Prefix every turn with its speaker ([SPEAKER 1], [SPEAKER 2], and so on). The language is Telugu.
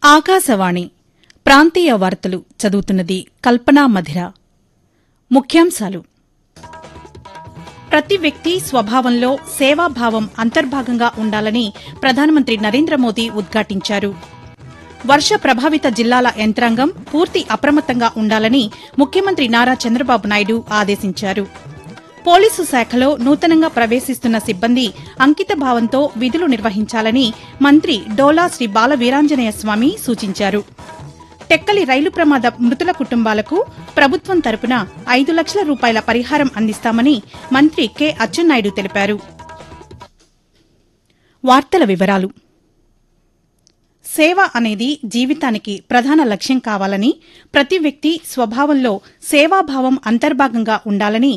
[SPEAKER 1] ఆకాశవాణి ప్రాంతీయ వార్తలు చదువుతున్నది కల్పనా మధిర ముఖ్యాంశాలు ప్రతి వ్యక్తి స్వభావంలో సేవాభావం అంతర్భాగంగా ఉండాలని ప్రధానమంత్రి నరేంద్ర మోదీ ఉద్ఘాటించారు వర్ష ప్రభావిత జిల్లాల యంత్రాంగం పూర్తి అప్రమత్తంగా ఉండాలని ముఖ్యమంత్రి నారా చంద్రబాబు నాయుడు ఆదేశించారు పోలీసు శాఖలో నూతనంగా ప్రవేశిస్తున్న సిబ్బంది అంకితభావంతో విధులు నిర్వహించాలని మంత్రి డోలా శ్రీ బాల వీరాంజనేయ స్వామి సూచించారు టెక్కలి రైలు ప్రమాద మృతుల కుటుంబాలకు ప్రభుత్వం తరపున ఐదు లక్షల రూపాయల పరిహారం అందిస్తామని మంత్రి కె అచ్చెన్నాయుడు తెలిపారు వార్తల వివరాలు సేవ అనేది జీవితానికి ప్రధాన లక్ష్యం కావాలని ప్రతి వ్యక్తి స్వభావంలో సేవాభావం అంతర్భాగంగా ఉండాలని